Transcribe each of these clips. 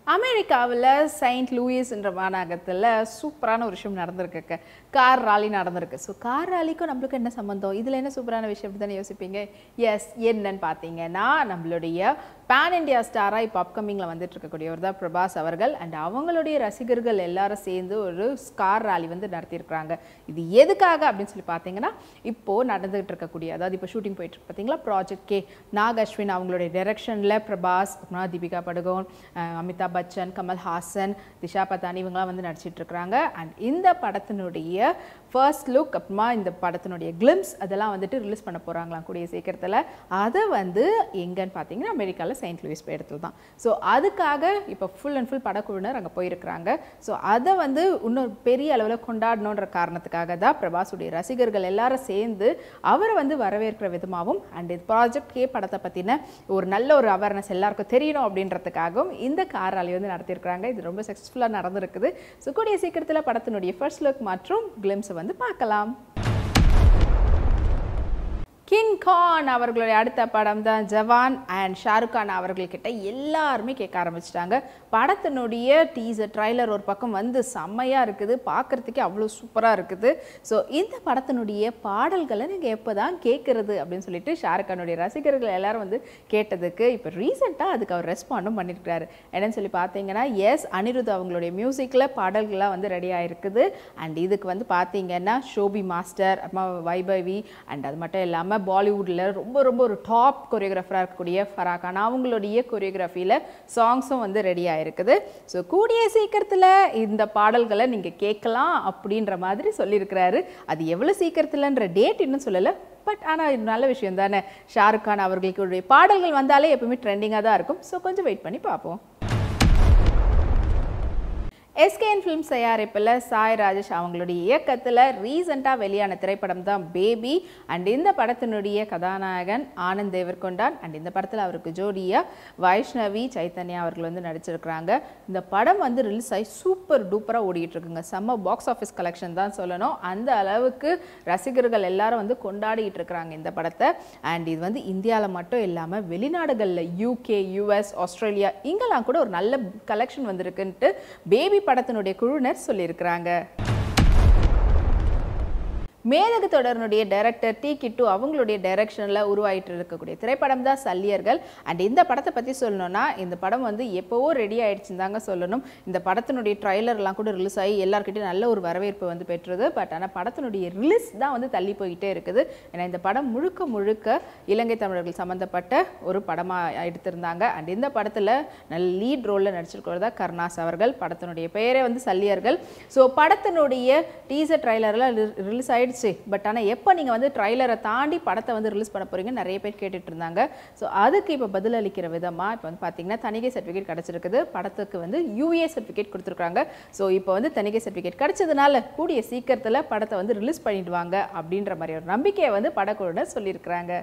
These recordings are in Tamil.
அமெரிக்காவில் செயின்ட் லூயிஸ்ன்ற மாநகரத்தில் சூப்பரான ஒரு விஷயம் நடந்திருக்கு கார் ராலி நடந்திருக்கு ஸோ கார் ராலிக்கும் நம்மளுக்கு என்ன சம்மந்தம் இதில் என்ன சூப்பரான விஷயம் அப்படி தானே யோசிப்பீங்க எஸ் என்னன்னு பார்த்தீங்கன்னா நம்மளுடைய பேன் இண்டியா ஸ்டாராக இப்போ அப்கமிங்கில் வந்துட்டு இருக்கக்கூடியவர் தான் பிரபாஸ் அவர்கள் அண்ட் அவங்களுடைய ரசிகர்கள் எல்லாரும் சேர்ந்து ஒரு கார் ராலி வந்து நடத்தியிருக்கிறாங்க இது எதுக்காக அப்படின்னு சொல்லி பார்த்தீங்கன்னா இப்போது நடந்துகிட்டு இருக்கக்கூடிய அதாவது இப்போ ஷூட்டிங் போயிட்டு இருக்கு பார்த்தீங்களா ப்ராஜெக்ட் கே நாக் அஸ்வின் அவங்களுடைய டைரக்ஷனில் பிரபாஸ் அப்புறமா தீபிகா படுகோன் அஹ் அமிதாப் பச்சன் கமல் ஹாசன் திஷா பத்தானி இவங்களாம் வந்து நடிச்சிட்டு இருக்கிறாங்க அண்ட் இந்த படத்தினுடைய ஃபர்ஸ்ட் லுக் அப்புறமா இந்த படத்தினுடைய கிளிம்ஸ் அதெல்லாம் வந்துட்டு ரிலீஸ் பண்ண போகிறாங்களாம் கூடிய சீக்கிரத்தில் அதை வந்து எங்கன்னு பார்த்தீங்கன்னா அமெரிக்காவில் செயின்ட் லூயிஸ் இடத்துல தான் ஸோ அதுக்காக இப்போ ஃபுல் அண்ட் ஃபுல் படக்குழுவினர் அங்கே போயிருக்கிறாங்க ஸோ அதை வந்து இன்னொரு பெரிய அளவில் கொண்டாடணுன்ற காரணத்துக்காக தான் பிரபாஸுடைய ரசிகர்கள் எல்லாரும் சேர்ந்து அவரை வந்து வரவேற்கிற விதமாகவும் அண்ட் இது ப்ராஜெக்ட் கே படத்தை பற்றின ஒரு நல்ல ஒரு அவேர்னஸ் எல்லாருக்கும் தெரியணும் அப்படின்றதுக்காகவும் இந்த கார் ராலி வந்து நடத்தியிருக்கிறாங்க இது ரொம்ப சக்ஸஸ்ஃபுல்லாக நடந்திருக்குது ஸோ கூடிய சீக்கிரத்தில் படத்தினுடைய ஃபர்ஸ்ட் லுக் மற்றும் கிளிம்ஸை வந்து பார்க்கலாம் கின் கான் அவர்களுடைய அடுத்த படம் தான் ஜவான் அண்ட் ஷாருக் கான் அவர்கள்கிட்ட எல்லாருமே கேட்க ஆரம்பிச்சிட்டாங்க படத்தினுடைய டீசர் ட்ரைலர் ஒரு பக்கம் வந்து செம்மையாக இருக்குது பார்க்குறதுக்கே அவ்வளோ சூப்பராக இருக்குது ஸோ இந்த படத்தினுடைய பாடல்களை நீங்கள் எப்போ தான் கேட்குறது அப்படின்னு சொல்லிட்டு ஷாருக் கானுடைய ரசிகர்கள் எல்லாரும் வந்து கேட்டதுக்கு இப்போ ரீசெண்டாக அதுக்கு அவர் ரெஸ்பாண்டும் பண்ணியிருக்கிறாரு என்னன்னு சொல்லி பார்த்தீங்கன்னா எஸ் அனிருத் அவங்களுடைய மியூசிக்கில் பாடல்கள்லாம் வந்து ரெடி ஆயிருக்குது அண்ட் இதுக்கு வந்து பார்த்தீங்கன்னா ஷோபி மாஸ்டர் அப்புறமா வைபவி அண்ட் அது மட்டும் இல்லாமல் பாலிவுட்டில் ரொம்ப ரொம்ப ஒரு டாப் கொரியோகிராஃபராக இருக்கக்கூடிய ஃபரா கான் அவங்களுடைய கொரியோகிராஃபியில் சாங்ஸும் வந்து ரெடி ஆயிருக்குது ஸோ கூடிய சீக்கிரத்தில் இந்த பாடல்களை நீங்கள் கேட்கலாம் அப்படின்ற மாதிரி சொல்லியிருக்கிறாரு அது எவ்வளோ சீக்கிரத்தில்ன்ற டேட் இன்னும் சொல்லலை பட் ஆனால் இது நல்ல விஷயம் தானே ஷாருக் கான் அவர்களுக்கு பாடல்கள் வந்தாலே எப்பவுமே ட்ரெண்டிங்காக தான் இருக்கும் ஸோ கொஞ்சம் வெயிட் பண்ணி பார்ப்போம் எஸ்கேஎன் ஃபிலிம்ஸ் தயாரிப்பில் சாய் ராஜேஷ் அவங்களுடைய இயக்கத்தில் ரீசெண்டாக வெளியான திரைப்படம் தான் பேபி அண்ட் இந்த படத்தினுடைய கதாநாயகன் ஆனந்த் தேவர்கொண்டான் அண்ட் இந்த படத்தில் அவருக்கு ஜோடியாக வைஷ்ணவி சைத்தன்யா அவர்கள் வந்து நடிச்சிருக்கிறாங்க இந்த படம் வந்து ரிலீஸ் ஆகி சூப்பர் டூப்பராக ஓடிட்டு இருக்குங்க செம்ம பாக்ஸ் ஆஃபீஸ் கலெக்ஷன் தான் சொல்லணும் அந்த அளவுக்கு ரசிகர்கள் எல்லாரும் வந்து கொண்டாடிட்டு இருக்கிறாங்க இந்த படத்தை அண்ட் இது வந்து இந்தியாவில் மட்டும் இல்லாமல் வெளிநாடுகளில் யூகே யூஎஸ் ஆஸ்திரேலியா இங்கெல்லாம் கூட ஒரு நல்ல கலெக்ஷன் வந்திருக்குன்ட்டு பேபி படத்தினுடைய குழுவினர் சொல்லியிருக்கிறாங்க மேதகு தொடரினுடைய டைரக்டர் டி கிட்டு அவங்களுடைய டைரக்ஷனில் உருவாயிட்டு இருக்கக்கூடிய திரைப்படம் தான் சல்லியர்கள் அண்ட் இந்த படத்தை பற்றி சொல்லணும்னா இந்த படம் வந்து எப்போவோ ரெடி ஆயிடுச்சுன்னு தாங்க சொல்லணும் இந்த படத்தினுடைய ட்ரைலர்லாம் கூட ரிலீஸ் ஆகி எல்லாருக்கிட்டையும் நல்ல ஒரு வரவேற்பு வந்து பெற்றது பட் ஆனால் படத்தினுடைய ரிலீஸ் தான் வந்து தள்ளி போயிட்டே இருக்குது ஏன்னா இந்த படம் முழுக்க முழுக்க இலங்கை தமிழர்கள் சம்மந்தப்பட்ட ஒரு படமாக எடுத்திருந்தாங்க அண்ட் இந்த படத்தில் நல்ல லீட் ரோலில் நடிச்சிருக்கிறது தான் கருணாஸ் அவர்கள் படத்தினுடைய பெயரே வந்து சல்லியர்கள் ஸோ படத்தினுடைய டீசர் ட்ரைலரில் ரிலீஸ் ஆயிடுச்சு பட் ஆனால் எப்போ நீங்கள் வந்து ட்ரைலரை தாண்டி படத்தை வந்து ரிலீஸ் பண்ண போறீங்க நிறைய பேர் கேட்டுட்டு இருந்தாங்க ஸோ அதுக்கு இப்போ பதிலளிக்கிற விதமாக இப்போ வந்து பார்த்தீங்கன்னா தணிகை சர்டிஃபிகேட் கிடச்சிருக்குது படத்துக்கு வந்து யூஏ சர்டிஃபிகேட் கொடுத்துருக்காங்க ஸோ இப்போ வந்து தணிகை சர்டிஃபிகேட் கிடைச்சதுனால கூடிய சீக்கிரத்தில் படத்தை வந்து ரிலீஸ் பண்ணிடுவாங்க அப்படின்ற மாதிரி ஒரு நம்பிக்கையை வந்து படக்குழுனர் சொல்லியிருக்கிறாங்க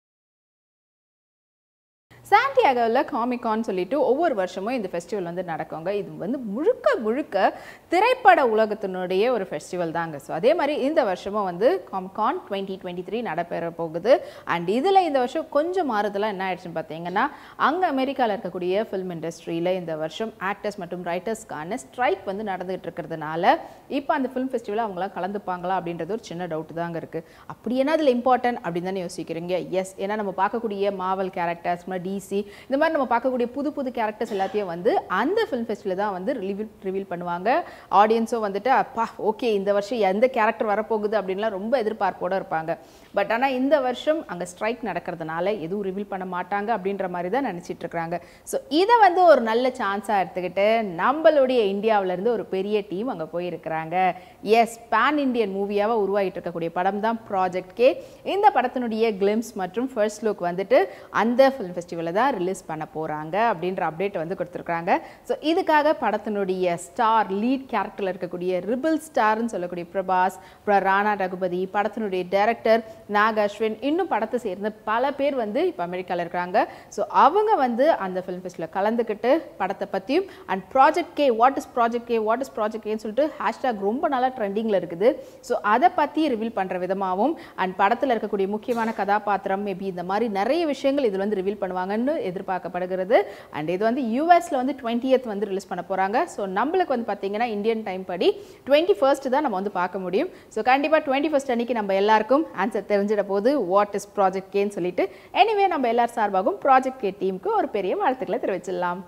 சாண்டியாகோவில் காமிகான் சொல்லிட்டு ஒவ்வொரு வருஷமும் இந்த ஃபெஸ்டிவல் வந்து நடக்குங்க இது வந்து முழுக்க முழுக்க திரைப்பட உலகத்தினுடைய ஒரு ஃபெஸ்டிவல் தாங்க ஸோ அதே மாதிரி இந்த வருஷமும் வந்து காமிகான் டுவெண்ட்டி டுவெண்ட்டி த்ரீ நடைபெற போகுது அண்ட் இதில் இந்த வருஷம் கொஞ்சம் மாறுதலாக என்ன ஆயிடுச்சுன்னு பார்த்தீங்கன்னா அங்கே அமெரிக்காவில் இருக்கக்கூடிய ஃபிலிம் இண்டஸ்ட்ரியில் இந்த வருஷம் ஆக்டர்ஸ் மற்றும் ரைட்டர்ஸ்க்கான ஸ்ட்ரைக் வந்து நடந்துகிட்டு இருக்கிறதுனால இப்போ அந்த ஃபிலிம் ஃபெஸ்டிவலில் அவங்களாம் கலந்துப்பாங்களா அப்படின்றது ஒரு சின்ன டவுட் தாங்க இருக்குது அப்படி என்ன அதில் இம்பார்ட்டன்ட் அப்படின்னு தானே யோசிக்கிறீங்க எஸ் ஏன்னா நம்ம பார்க்கக்கூடிய மாவல் கேரக்டர்ஸ் டி டிசி இந்த மாதிரி நம்ம பார்க்கக்கூடிய புது புது கேரக்டர்ஸ் எல்லாத்தையும் வந்து அந்த ஃபிலிம் ஃபெஸ்டிவலில் தான் வந்து ரிலீவ் ரிவீல் பண்ணுவாங்க ஆடியன்ஸும் வந்துட்டு அப்பா ஓகே இந்த வருஷம் எந்த கேரக்டர் வரப்போகுது அப்படின்லாம் ரொம்ப எதிர்பார்ப்போட இருப்பாங்க பட் ஆனால் இந்த வருஷம் அங்கே ஸ்ட்ரைக் நடக்கிறதுனால எதுவும் ரிவீல் பண்ண மாட்டாங்க அப்படின்ற மாதிரி தான் நினச்சிட்டு இருக்கிறாங்க ஸோ இதை வந்து ஒரு நல்ல சான்ஸாக எடுத்துக்கிட்டு நம்மளுடைய இந்தியாவிலேருந்து ஒரு பெரிய டீம் அங்கே போயிருக்கிறாங்க எஸ் பேன் இண்டியன் மூவியாக உருவாகிட்டு இருக்கக்கூடிய படம் தான் ப்ராஜெக்ட் கே இந்த படத்தினுடைய கிளிம்ஸ் மற்றும் ஃபர்ஸ்ட் லுக் வந்துட்டு அந்த ஃபிலிம் ஃபெஸ்டிவலில் தான் ரிலீஸ் பண்ண போகிறாங்க அப்படின்ற அப்டேட் வந்து கொடுத்துருக்காங்க ஸோ இதுக்காக படத்தினுடைய ஸ்டார் லீட் கேரக்டரில் இருக்கக்கூடிய ரிபிள் ஸ்டார்னு சொல்லக்கூடிய பிரபாஸ் அப்புறம் ராணா ரகுபதி படத்தினுடைய டைரக்டர் நாக் அஸ்வின் இன்னும் படத்தை சேர்ந்த பல பேர் வந்து இப்போ அமெரிக்காவில் இருக்கிறாங்க ஸோ அவங்க வந்து அந்த ஃபிலிம் ஃபெஸ்டிவலில் கலந்துக்கிட்டு படத்தை பற்றியும் and project K what is project K what is project கேன்னு சொல்லிட்டு ஹேஷ்டாக் ரொம்ப நாளாக ட்ரெண்டிங்கில் இருக்குது ஸோ அதை பற்றி ரிவீல் பண்ணுற விதமாகவும் அண்ட் படத்தில் இருக்கக்கூடிய முக்கியமான கதாபாத்திரம் மேபி இந்த மாதிரி நிறைய விஷயங்கள் இதில் வந்து ரிவீல் பண்ணுவாங்க பண்ணுவாங்கன்னு எதிர்பார்க்கப்படுகிறது அண்ட் இது வந்து யூஎஸ்ல வந்து டுவெண்ட்டியத் வந்து ரிலீஸ் பண்ண போகிறாங்க ஸோ நம்மளுக்கு வந்து பார்த்தீங்கன்னா இந்தியன் டைம் படி டுவெண்ட்டி ஃபர்ஸ்ட் தான் நம்ம வந்து பார்க்க முடியும் ஸோ கண்டிப்பாக டுவெண்ட்டி ஃபர்ஸ்ட் அன்னைக்கு நம்ம எல்லாருக்கும் ஆன்சர் தெரிஞ்சிட போது வாட் இஸ் ப்ராஜெக்ட் கேன்னு சொல்லிட்டு எனிவே நம்ம எல்லார் சார்பாகவும் ப்ராஜெக்ட் கே டீமுக்கு ஒரு பெரிய வாழ்த்துக்களை தெரிவிச்சிடலாம்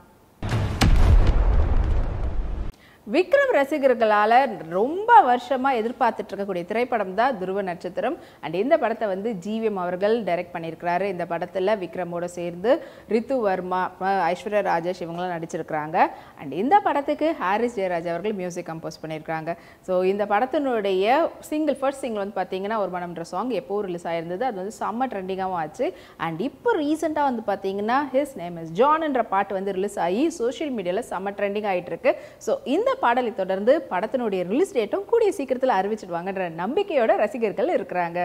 விக்ரம் ரசிகர்களால் ரொம்ப வருஷமாக எதிர்பார்த்துட்டு இருக்கக்கூடிய திரைப்படம் தான் துருவ நட்சத்திரம் அண்ட் இந்த படத்தை வந்து ஜிவிஎம் அவர்கள் டைரக்ட் பண்ணியிருக்கிறாரு இந்த படத்தில் விக்ரமோட சேர்ந்து ரித்து வர்மா அஹ் ஐஸ்வர்யா ராஜேஷ் இவங்களாம் நடிச்சிருக்கிறாங்க அண்ட் இந்த படத்துக்கு ஹாரிஸ் ஜெயராஜ் அவர்கள் மியூசிக் கம்போஸ் பண்ணியிருக்காங்க ஸோ இந்த படத்தினுடைய சிங்கிள் ஃபர்ஸ்ட் சிங்கிள் வந்து பார்த்தீங்கன்னா ஒரு மனம்ன்ற சாங் எப்போ ரிலீஸ் ஆயிருந்தது அது வந்து செம்ம ட்ரெண்டிங்காகவும் ஆச்சு அண்ட் இப்போ ரீசெண்டாக வந்து பார்த்தீங்கன்னா ஹிஸ் நேம் இஸ் ஜான்ன்ற பாட்டு வந்து ரிலீஸ் ஆகி சோஷியல் மீடியாவில் செம்ம ட்ரெண்டிங் ஆகிட்டு இருக்கு ஸோ இந்த பாடலை தொடர்ந்து படத்தினுடைய ரிலீஸ் டேட்டும் கூடிய சீக்கிரத்தில் அறிவிச்சிடுவாங்கன்ற நம்பிக்கையோட ரசிகர்கள் இருக்கிறாங்க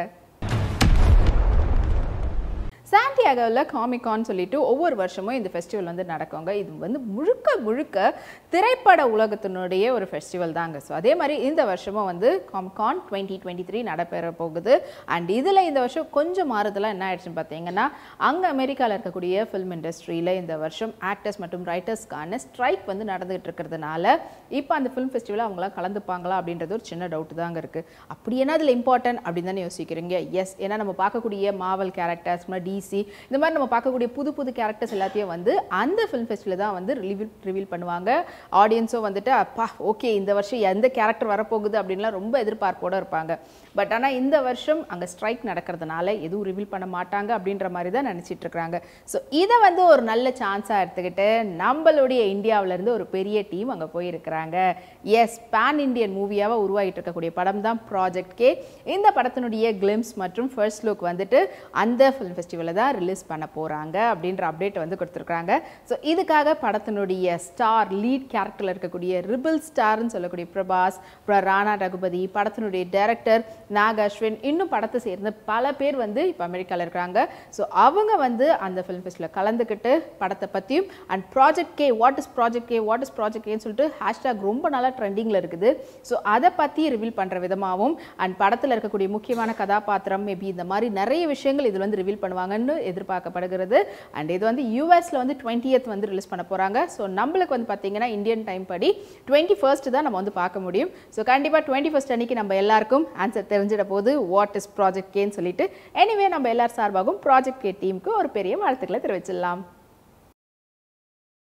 சாண்டியாகோவில் காமிகான் சொல்லிட்டு ஒவ்வொரு வருஷமும் இந்த ஃபெஸ்டிவல் வந்து நடக்குங்க இது வந்து முழுக்க முழுக்க திரைப்பட உலகத்தினுடைய ஒரு ஃபெஸ்டிவல் தாங்க ஸோ அதே மாதிரி இந்த வருஷமும் வந்து காமிகான் டுவெண்ட்டி டுவெண்ட்டி த்ரீ நடைபெற போகுது அண்ட் இதில் இந்த வருஷம் கொஞ்சம் மாறுதலாக என்ன ஆயிடுச்சுன்னு பார்த்தீங்கன்னா அங்கே அமெரிக்காவில் இருக்கக்கூடிய ஃபிலிம் இண்டஸ்ட்ரியில் இந்த வருஷம் ஆக்டர்ஸ் மற்றும் ரைட்டர்ஸ்க்கான ஸ்ட்ரைக் வந்து நடந்துகிட்டு இருக்கிறதுனால இப்போ அந்த ஃபிலிம் ஃபெஸ்டிவலில் அவங்களாம் கலந்துப்பாங்களா அப்படின்றது ஒரு சின்ன டவுட் தாங்க இருக்குது அப்படி என்ன அதில் இம்பார்ட்டன்ட் அப்படின்னு தானே யோசிக்கிறீங்க எஸ் ஏன்னா நம்ம பார்க்கக்கூடிய மாவல் கேரக்டர்ஸ் டிசி இந்த மாதிரி நம்ம பார்க்கக்கூடிய புது புது கேரக்டர்ஸ் எல்லாத்தையும் வந்து அந்த ஃபிலிம் ஃபெஸ்டிவலில் தான் வந்து ரிவீல் ரிவீல் பண்ணுவாங்க ஆடியன்ஸும் வந்துட்டு அப்பா ஓகே இந்த வருஷம் எந்த கேரக்டர் வரப்போகுது அப்படின்லாம் ரொம்ப எதிர்பார்ப்போட இருப்பாங்க பட் ஆனால் இந்த வருஷம் அங்கே ஸ்ட்ரைக் நடக்கிறதுனால எதுவும் ரிவீல் பண்ண மாட்டாங்க அப்படின்ற மாதிரி தான் நினச்சிட்டு இருக்கிறாங்க ஸோ இதை வந்து ஒரு நல்ல சான்ஸாக எடுத்துக்கிட்டு நம்மளுடைய இந்தியாவிலேருந்து ஒரு பெரிய டீம் அங்கே போயிருக்கிறாங்க எஸ் பேன் இண்டியன் மூவியாவை உருவாகிட்டு இருக்கக்கூடிய படம் தான் ப்ராஜெக்ட் கே இந்த படத்தினுடைய கிளிம்ஸ் மற்றும் ஃபர்ஸ்ட் லுக் வந்துட்டு அந்த ஃபிலிம் ஃபெஸ்டிவலில் தான் ரிலீஸ் பண்ண போகிறாங்க அப்படின்ற அப்டேட் வந்து கொடுத்துருக்காங்க ஸோ இதுக்காக படத்தினுடைய ஸ்டார் லீட் கேரக்டரில் இருக்கக்கூடிய ரிபிள் ஸ்டார்னு சொல்லக்கூடிய பிரபாஸ் அப்புறம் ராணா ரகுபதி படத்தினுடைய டைரக்டர் நாக் அஸ்வின் இன்னும் படத்தை சேர்ந்த பல பேர் வந்து இப்போ அமெரிக்காவில் இருக்கிறாங்க ஸோ அவங்க வந்து அந்த ஃபிலிம் ஃபெஸ்டிவலில் கலந்துக்கிட்டு படத்தை பற்றியும் and project K what is project K what is project கேன்னு சொல்லிட்டு ஹேஷ்டாக் ரொம்ப நாளாக ட்ரெண்டிங்கில் இருக்குது ஸோ அதை பற்றி ரிவீல் பண்ணுற விதமாகவும் அண்ட் படத்தில் இருக்கக்கூடிய முக்கியமான கதாபாத்திரம் மேபி இந்த மாதிரி நிறைய விஷயங்கள் இதில் வந்து ரிவீல் பண்ணுவாங்கன்னு எதிர்பார்க்கப்படுகிறது அண்ட் இது வந்து யூஎஸ்ல வந்து டுவெண்ட்டியத் வந்து ரிலீஸ் பண்ண போகிறாங்க ஸோ நம்மளுக்கு வந்து பார்த்தீங்கன்னா இந்தியன் டைம் படி டுவெண்ட்டி ஃபர்ஸ்ட் தான் நம்ம வந்து பார்க்க முடியும் ஸோ கண்டிப்பாக டுவெண்ட்டி ஃபர்ஸ்ட் அன்னைக்கு நம்ம எல்லாருக்கும் ஆன்சர் தெரிஞ்சிட போது வாட் இஸ் ப்ராஜெக்ட் கேன்னு சொல்லிட்டு எனிவே நம்ம எல்லார் சார்பாகவும் ப்ராஜெக்ட் கே டீமுக்கு ஒரு பெரிய வாழ்த்துக்களை தெரிவிச்சிடலாம்